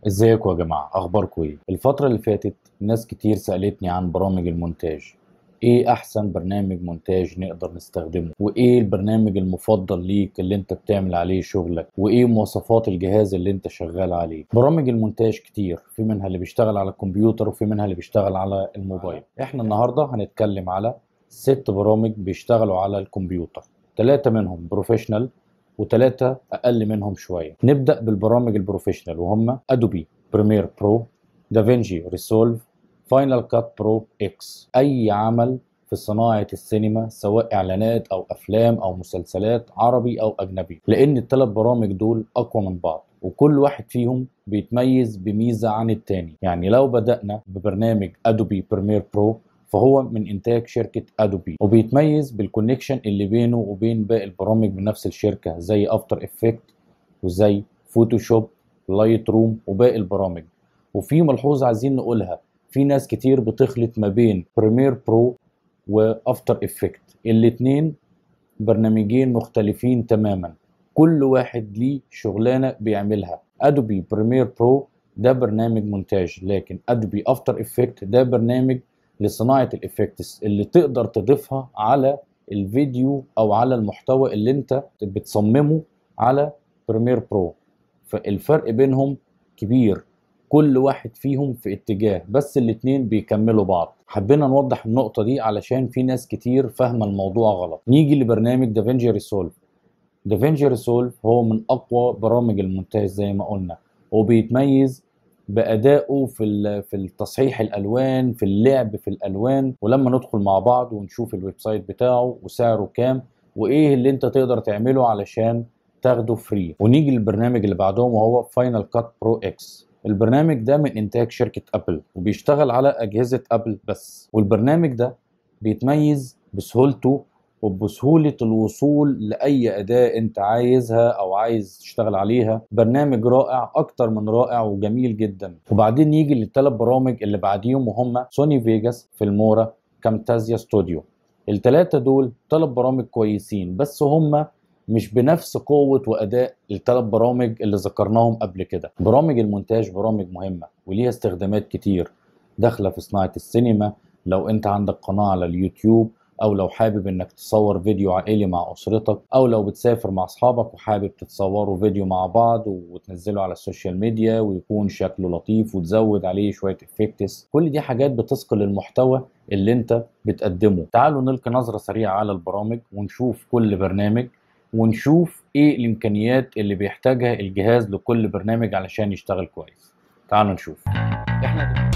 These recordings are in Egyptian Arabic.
ازيكم يا جماعة اخباركم ايه الفترة اللي فاتت ناس كتير سألتني عن برامج المونتاج ايه احسن برنامج مونتاج نقدر نستخدمه وايه البرنامج المفضل ليك اللي انت بتعمل عليه شغلك وايه مواصفات الجهاز اللي انت شغال عليه برامج المونتاج كتير في منها اللي بيشتغل على الكمبيوتر وفي منها اللي بيشتغل على الموبايل احنا النهاردة هنتكلم على ست برامج بيشتغلوا على الكمبيوتر ثلاثة منهم بروفيشنال وثلاثة أقل منهم شوية نبدأ بالبرامج البروفيشنال وهم أدوبي بريمير برو دافينجي ريسولف فاينل كات برو اكس أي عمل في صناعة السينما سواء إعلانات أو أفلام أو مسلسلات عربي أو أجنبي لأن الثلاث برامج دول أقوى من بعض وكل واحد فيهم بيتميز بميزة عن التاني يعني لو بدأنا ببرنامج أدوبي بريمير برو فهو من انتاج شركه ادوبي وبيتميز بالكونكشن اللي بينه وبين باقي البرامج بنفس الشركه زي افتر افكت وزي فوتوشوب لايت روم وباقي البرامج وفي ملحوظه عايزين نقولها في ناس كتير بتخلط ما بين بريمير برو وافتر افكت الاتنين برنامجين مختلفين تماما كل واحد ليه شغلانه بيعملها ادوبي بريمير برو ده برنامج مونتاج لكن ادوبي افتر افكت ده برنامج لصناعه الافكتس اللي تقدر تضيفها على الفيديو او على المحتوى اللي انت بتصممه على بريمير برو فالفرق بينهم كبير كل واحد فيهم في اتجاه بس الاتنين بيكملوا بعض حبينا نوضح النقطة دي علشان في ناس كتير فاهمة الموضوع غلط نيجي لبرنامج دافينجي ريسولف دافينجي ريسولف هو من أقوى برامج المونتاج زي ما قلنا وبيتميز بادائه في في التصحيح الالوان في اللعب في الالوان ولما ندخل مع بعض ونشوف الويب سايت بتاعه وسعره كام وايه اللي انت تقدر تعمله علشان تاخده فري ونيجي للبرنامج اللي بعدهم وهو فاينل كات برو اكس البرنامج ده من انتاج شركه ابل وبيشتغل على اجهزه ابل بس والبرنامج ده بيتميز بسهولته وبسهولة الوصول لأي أداة أنت عايزها أو عايز تشتغل عليها برنامج رائع أكتر من رائع وجميل جدا وبعدين نيجي للثلاث برامج اللي بعديهم وهم سوني فيجاس فيلمورا كامتازيا ستوديو الثلاثة دول ثلاث برامج كويسين بس هم مش بنفس قوة وأداء الثلاث برامج اللي ذكرناهم قبل كده برامج المونتاج برامج مهمة وليها استخدامات كتير داخلة في صناعة السينما لو انت عندك قناة على اليوتيوب او لو حابب انك تصور فيديو عائلي مع اسرتك او لو بتسافر مع اصحابك وحابب تتصوروا فيديو مع بعض وتنزله على السوشيال ميديا ويكون شكله لطيف وتزود عليه شويه افكتس كل دي حاجات بتثقل المحتوى اللي انت بتقدمه تعالوا نلقي نظره سريعه على البرامج ونشوف كل برنامج ونشوف ايه الامكانيات اللي بيحتاجها الجهاز لكل برنامج علشان يشتغل كويس تعالوا نشوف احنا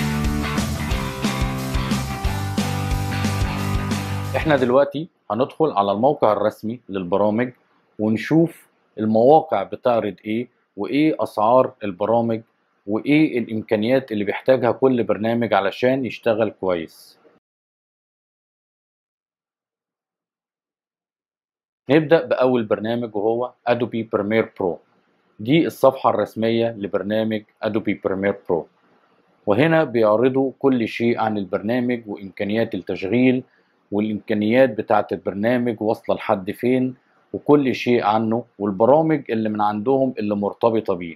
احنا دلوقتي هندخل على الموقع الرسمي للبرامج ونشوف المواقع بتعرض ايه وايه اسعار البرامج وايه الامكانيات اللي بيحتاجها كل برنامج علشان يشتغل كويس نبدأ بأول برنامج وهو Adobe Premiere Pro دي الصفحة الرسمية لبرنامج Adobe Premiere Pro وهنا بيعرضوا كل شيء عن البرنامج وإمكانيات التشغيل والامكانيات بتاعه البرنامج واصله لحد فين وكل شيء عنه والبرامج اللي من عندهم اللي مرتبطه بيه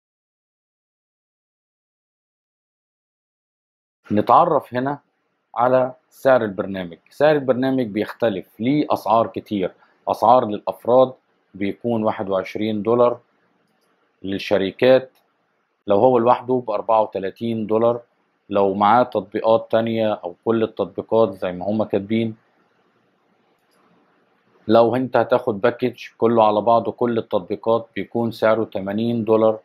نتعرف هنا على سعر البرنامج سعر البرنامج بيختلف ليه اسعار كتير اسعار للافراد بيكون 21 دولار للشركات لو هو لوحده ب 34 دولار لو معاه تطبيقات تانية أو كل التطبيقات زي ما هما كاتبين لو انت هتاخد باكج كله على بعضه كل التطبيقات بيكون سعره 80 دولار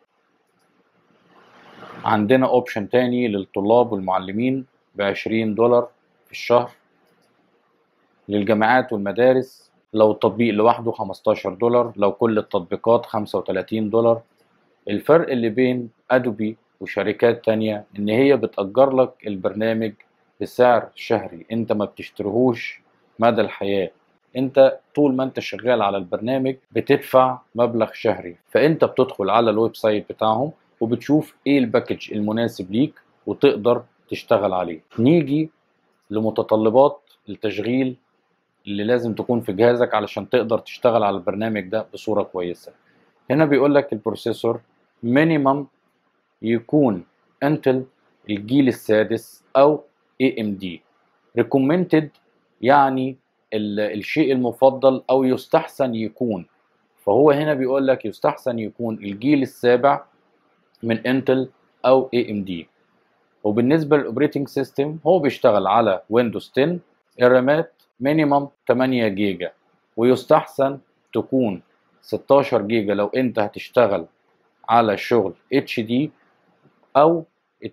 عندنا اوبشن تاني للطلاب والمعلمين ب 20 دولار في الشهر للجامعات والمدارس لو التطبيق لوحده 15 دولار لو كل التطبيقات 35 دولار الفرق اللي بين ادوبي وشركات تانية ان هي بتأجر لك البرنامج بسعر شهري انت ما بتشتريهوش مدى الحياة انت طول ما انت شغال على البرنامج بتدفع مبلغ شهري فانت بتدخل على الويب سايت بتاعهم وبتشوف ايه الباكج المناسب ليك وتقدر تشتغل عليه نيجي لمتطلبات التشغيل اللي لازم تكون في جهازك علشان تقدر تشتغل على البرنامج ده بصورة كويسة هنا بيقول لك البروسيسور مينيمم يكون انتل الجيل السادس او اي ام دي recommended يعني ال- الشيء المفضل او يستحسن يكون فهو هنا بيقول لك يستحسن يكون الجيل السابع من انتل او اي ام دي وبالنسبه للاوبريتنج سيستم هو بيشتغل على ويندوز 10 الرامات مينيمم 8 جيجا ويستحسن تكون 16 جيجا لو انت هتشتغل على شغل اتش دي او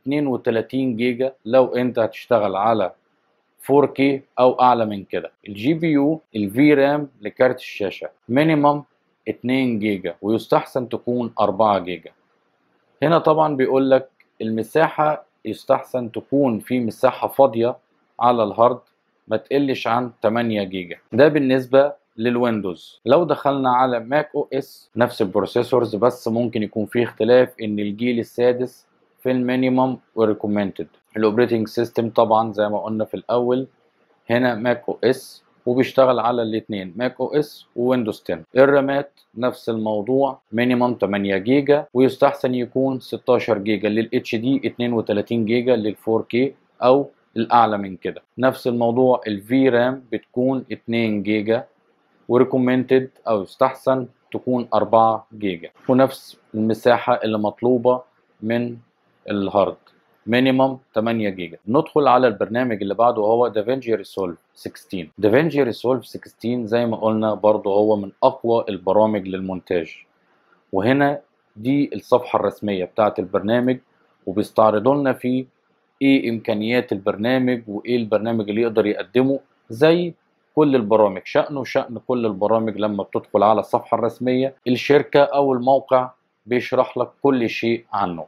32 جيجا لو انت هتشتغل على 4K او اعلى من كده الجي بي يو الفي رام لكارت الشاشه مينيمم 2 جيجا ويستحسن تكون 4 جيجا هنا طبعا بيقول لك المساحه يستحسن تكون في مساحه فاضيه على الهارد ما تقلش عن 8 جيجا ده بالنسبه للويندوز لو دخلنا على ماك او اس نفس البروسيسورز بس ممكن يكون فيه اختلاف ان الجيل السادس في المينيمم وريكومندد الاوبريتنج سيستم طبعا زي ما قلنا في الاول هنا ماك او اس وبيشتغل على الاثنين ماك او اس وويندوز 10 الرامات نفس الموضوع مينيمم 8 جيجا ويستحسن يكون 16 جيجا للاتش دي 32 جيجا لل 4K او الاعلى من كده نفس الموضوع الفي رام بتكون 2 جيجا وريكومندد او يستحسن تكون 4 جيجا ونفس المساحه اللي مطلوبه من الهارد مينيمم 8 جيجا ندخل على البرنامج اللي بعده وهو دافنجي ريسولف 16 دافنجي ريسولف 16 زي ما قلنا برضه هو من اقوى البرامج للمونتاج وهنا دي الصفحه الرسميه بتاعه البرنامج وبيستعرضوا لنا فيه ايه امكانيات البرنامج وايه البرنامج اللي يقدر يقدمه زي كل البرامج شأنه شأن كل البرامج لما بتدخل على الصفحة الرسمية الشركة أو الموقع بيشرح لك كل شيء عنه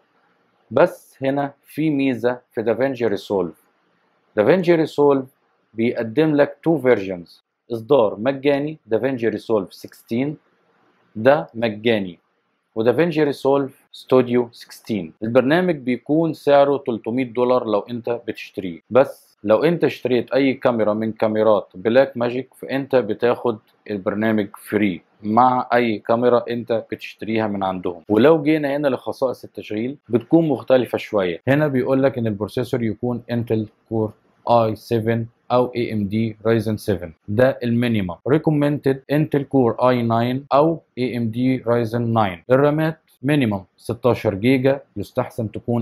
بس هنا في ميزة في دافنجي ريسولف دافنجي ريسولف بيقدم لك تو فيرجنز إصدار مجاني دافنجي ريسولف 16 ده مجاني ودافنجي ريسولف ستوديو 16 البرنامج بيكون سعره 300 دولار لو انت بتشتريه بس لو انت اشتريت اي كاميرا من كاميرات بلاك ماجيك فانت بتاخد البرنامج فري مع اي كاميرا انت بتشتريها من عندهم ولو جينا هنا لخصائص التشغيل بتكون مختلفة شوية هنا بيقول لك ان البروسيسور يكون انتل كور اي 7 او اي ام دي رايزن 7 ده المينيمم ريكومندد انتل كور اي 9 او اي ام دي رايزن 9 الرامات مينيمم 16 جيجا يستحسن تكون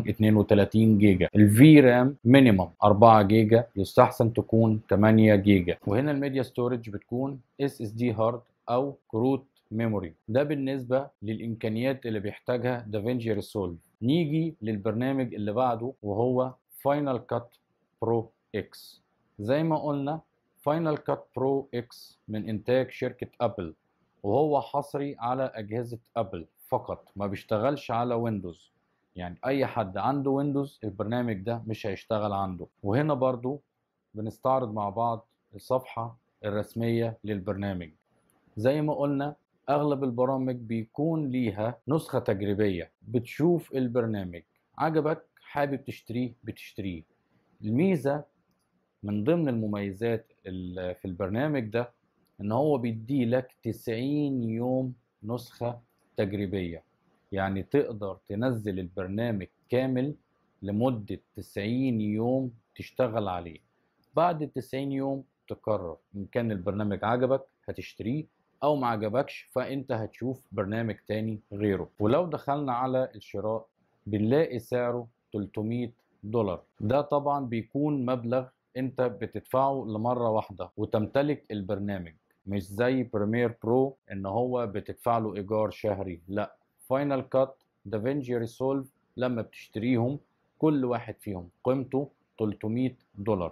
32 جيجا الفي رام مينيمم 4 جيجا يستحسن تكون 8 جيجا وهنا الميديا ستورج بتكون اس اس دي هارد او كروت ميموري ده بالنسبة للإمكانيات اللي بيحتاجها دافنجي ريسولف نيجي للبرنامج اللي بعده وهو فاينل كات برو اكس زي ما قلنا فاينل كات برو اكس من إنتاج شركة أبل وهو حصري على أجهزة أبل فقط ما بيشتغلش على ويندوز يعني اي حد عنده ويندوز البرنامج ده مش هيشتغل عنده وهنا برضو بنستعرض مع بعض الصفحة الرسمية للبرنامج زي ما قلنا اغلب البرامج بيكون ليها نسخة تجريبية بتشوف البرنامج عجبك حابب تشتريه بتشتريه الميزة من ضمن المميزات ال- في البرنامج ده ان هو بيدي لك 90 يوم نسخة تجريبية يعني تقدر تنزل البرنامج كامل لمدة 90 يوم تشتغل عليه بعد ال 90 يوم تقرر إن كان البرنامج عجبك هتشتريه أو ما عجبكش فأنت هتشوف برنامج تاني غيره ولو دخلنا على الشراء بنلاقي سعره 300 دولار ده طبعا بيكون مبلغ انت بتدفعه لمرة واحدة وتمتلك البرنامج مش زي بريمير برو ان هو بتدفع له ايجار شهري لا فاينل كات دافنجي ريسولف لما بتشتريهم كل واحد فيهم قيمته 300 دولار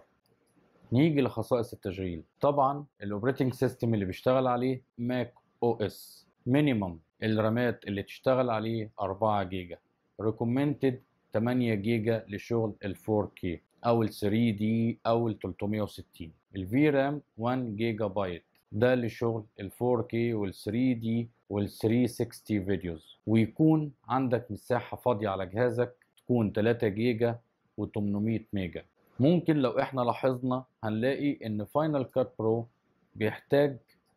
نيجي لخصائص التشغيل طبعا الاوبريتنج سيستم اللي بيشتغل عليه ماك او اس مينيمم الرامات اللي تشتغل عليه 4 جيجا ريكومندد 8 جيجا لشغل ال 4K او ال 3 دي او ال 360 الفي رام 1 جيجا بايت ده لشغل ال 4K وال 3D وال 360 فيديوز ويكون عندك مساحة فاضية على جهازك تكون 3 جيجا و800 ميجا ممكن لو احنا لاحظنا هنلاقي ان فاينل كات برو بيحتاج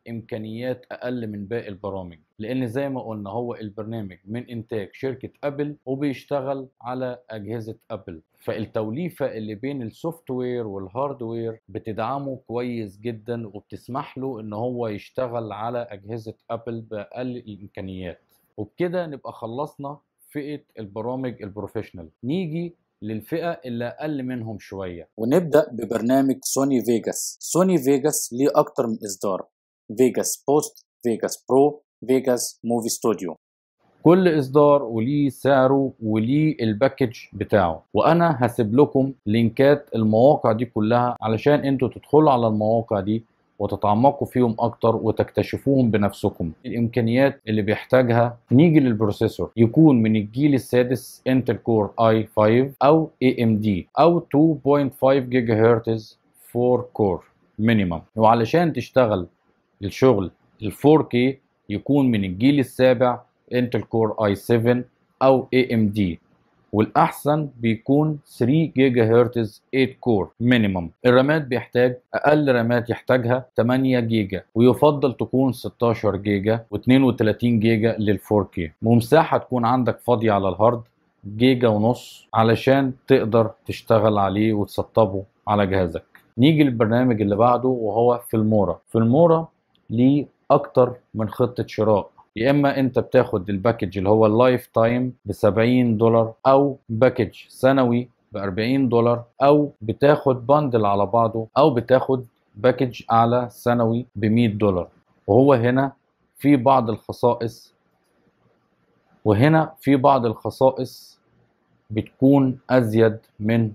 امكانيات اقل من باقي البرامج لان زي ما قلنا هو البرنامج من انتاج شركه ابل وبيشتغل على اجهزه ابل فالتوليفه اللي بين السوفت وير والهاردوير بتدعمه كويس جدا وبتسمح له ان هو يشتغل على اجهزه ابل باقل الامكانيات وبكده نبقى خلصنا فئه البرامج البروفيشنال نيجي للفئة اللي أقل منهم شوية ونبدأ ببرنامج سوني فيجاس سوني فيجاس ليه أكتر من إصدار فيجاس بوست فيجاس برو فيجاس موفي ستوديو كل إصدار وليه سعره وليه الباكج بتاعه وأنا هسيب لكم لينكات المواقع دي كلها علشان انتوا تدخلوا على المواقع دي وتتعمقوا فيهم اكتر وتكتشفوهم بنفسكم الامكانيات اللي بيحتاجها نيجي للبروسيسور يكون من الجيل السادس انتل كور اي 5 او اي ام دي او 2.5 جيجا هرتز 4 كور مينيمم وعلشان تشتغل الشغل ال 4K يكون من الجيل السابع انتل كور اي 7 او اي ام دي والاحسن بيكون 3 جيجا هرتز 8 كور مينيمم الرامات بيحتاج اقل رامات يحتاجها 8 جيجا ويفضل تكون 16 جيجا و32 جيجا لل 4K ومساحه تكون عندك فاضيه على الهارد جيجا ونص علشان تقدر تشتغل عليه وتسطبه على جهازك نيجي للبرنامج اللي بعده وهو فيلمورا فيلمورا ليه اكتر من خطه شراء يا اما انت بتاخد الباكج اللي هو اللايف تايم ب 70 دولار او باكج سنوي ب 40 دولار او بتاخد باندل على بعضه او بتاخد باكج اعلى سنوي ب 100 دولار وهو هنا في بعض الخصائص وهنا في بعض الخصائص بتكون ازيد من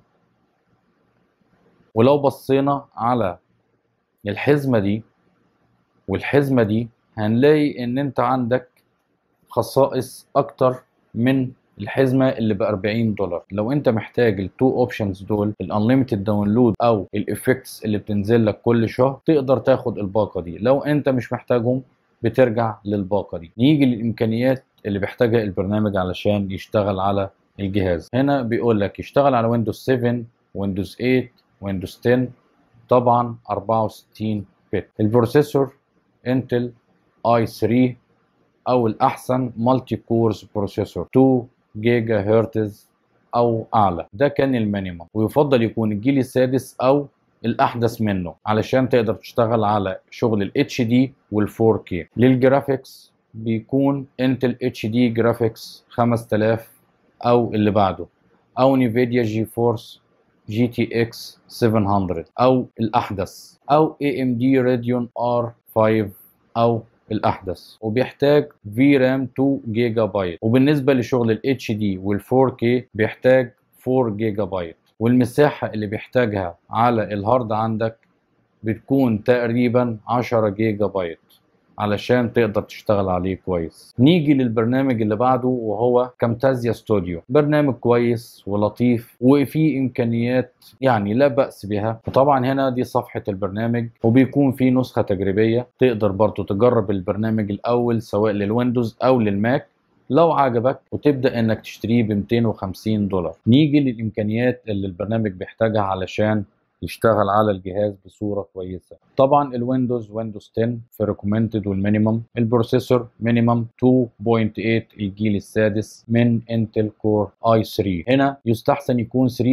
ولو بصينا على الحزمه دي والحزمه دي هنلاقي ان انت عندك خصائص اكتر من الحزمه اللي ب 40 دولار لو انت محتاج التو اوبشنز دول الانليمتد داونلود او الافكتس اللي بتنزل لك كل شهر تقدر تاخد الباقه دي لو انت مش محتاجهم بترجع للباقه دي نيجي للامكانيات اللي بيحتاجها البرنامج علشان يشتغل على الجهاز هنا بيقول لك يشتغل على ويندوز 7 ويندوز 8 ويندوز 10 طبعا 64 بت البروسيسور انتل اي 3 او الاحسن مالتي كورز بروسيسور 2 جيجا هرتز او اعلى ده كان المينيمم ويفضل يكون الجيل السادس او الاحدث منه علشان تقدر تشتغل على شغل الاتش دي وال 4K للجرافيكس بيكون انتل اتش دي جرافيكس 5000 او اللي بعده او نيفيديا جي فورس جي تي اكس 700 او الاحدث او اي ام دي راديون ار 5 او الاحدث وبيحتاج في رام 2 جيجا بايت وبالنسبه لشغل الاتش دي وال 4K بيحتاج 4 جيجا بايت والمساحه اللي بيحتاجها على الهارد عندك بتكون تقريبا 10 جيجا بايت علشان تقدر تشتغل عليه كويس نيجي للبرنامج اللي بعده وهو كامتازيا ستوديو برنامج كويس ولطيف وفيه امكانيات يعني لا بأس بها وطبعا هنا دي صفحة البرنامج وبيكون فيه نسخة تجريبية تقدر برضو تجرب البرنامج الاول سواء للويندوز او للماك لو عجبك وتبدا انك تشتريه ب 250 دولار نيجي للامكانيات اللي البرنامج بيحتاجها علشان يشتغل على الجهاز بصورة كويسة طبعا الويندوز ويندوز 10 في ريكومندد والمينيمم البروسيسور مينيمم 2.8 الجيل السادس من انتل كور اي 3 هنا يستحسن يكون 3.5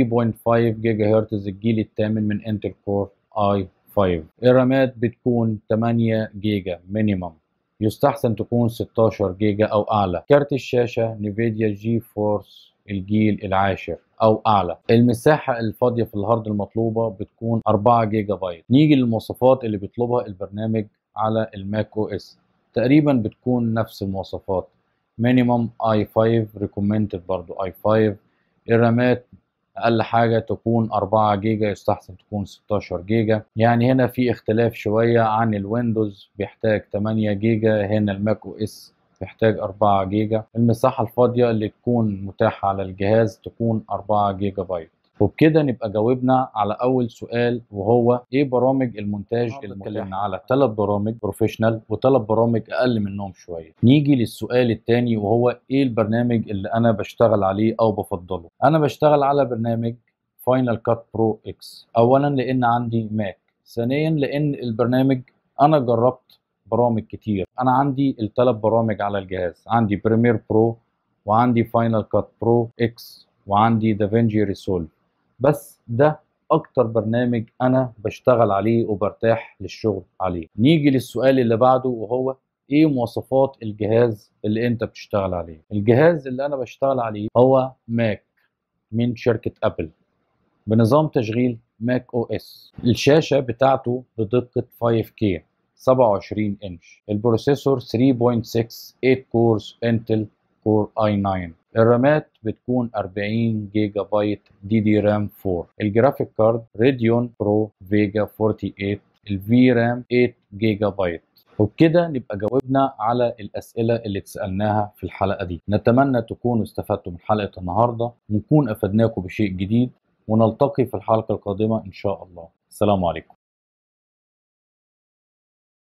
جيجا هرتز الجيل الثامن من انتل كور اي 5 الرامات بتكون 8 جيجا مينيمم يستحسن تكون 16 جيجا او اعلى كارت الشاشة نيفيديا جي فورس الجيل العاشر او اعلى المساحه الفاضيه في الهارد المطلوبه بتكون 4 جيجا بايت نيجي للمواصفات اللي بيطلبها البرنامج على الماك او اس تقريبا بتكون نفس المواصفات مينيمم اي 5 ريكومندد برضو اي 5 الرامات اقل حاجه تكون 4 جيجا يستحسن تكون 16 جيجا يعني هنا في اختلاف شويه عن الويندوز بيحتاج 8 جيجا هنا الماك او اس بيحتاج 4 جيجا المساحة الفاضية اللي تكون متاحة على الجهاز تكون 4 جيجا بايت وبكده نبقى جاوبنا على اول سؤال وهو ايه برامج المونتاج اللي اتكلمنا على ثلاث برامج بروفيشنال وثلاث برامج اقل منهم شويه نيجي للسؤال الثاني وهو ايه البرنامج اللي انا بشتغل عليه او بفضله انا بشتغل على برنامج فاينل كات برو اكس اولا لان عندي ماك ثانيا لان البرنامج انا جربت برامج كتير انا عندي الثلاث برامج على الجهاز عندي بريمير برو وعندي فاينل كات برو اكس وعندي دافنجي ريسولف بس ده اكتر برنامج انا بشتغل عليه وبرتاح للشغل عليه نيجي للسؤال اللي بعده وهو ايه مواصفات الجهاز اللي انت بتشتغل عليه الجهاز اللي انا بشتغل عليه هو ماك من شركة ابل بنظام تشغيل ماك او اس الشاشة بتاعته بدقة 5K 27 انش البروسيسور 3.6 8 كورز انتل كور اي 9 الرامات بتكون 40 جيجا بايت دي دي رام 4 الجرافيك كارد راديون برو فيجا 48 الفي رام 8 جيجا بايت وبكده نبقى جاوبنا على الأسئلة اللي اتسألناها في الحلقة دي نتمنى تكونوا استفدتوا من حلقة النهاردة ونكون أفدناكم بشيء جديد ونلتقي في الحلقة القادمة إن شاء الله السلام عليكم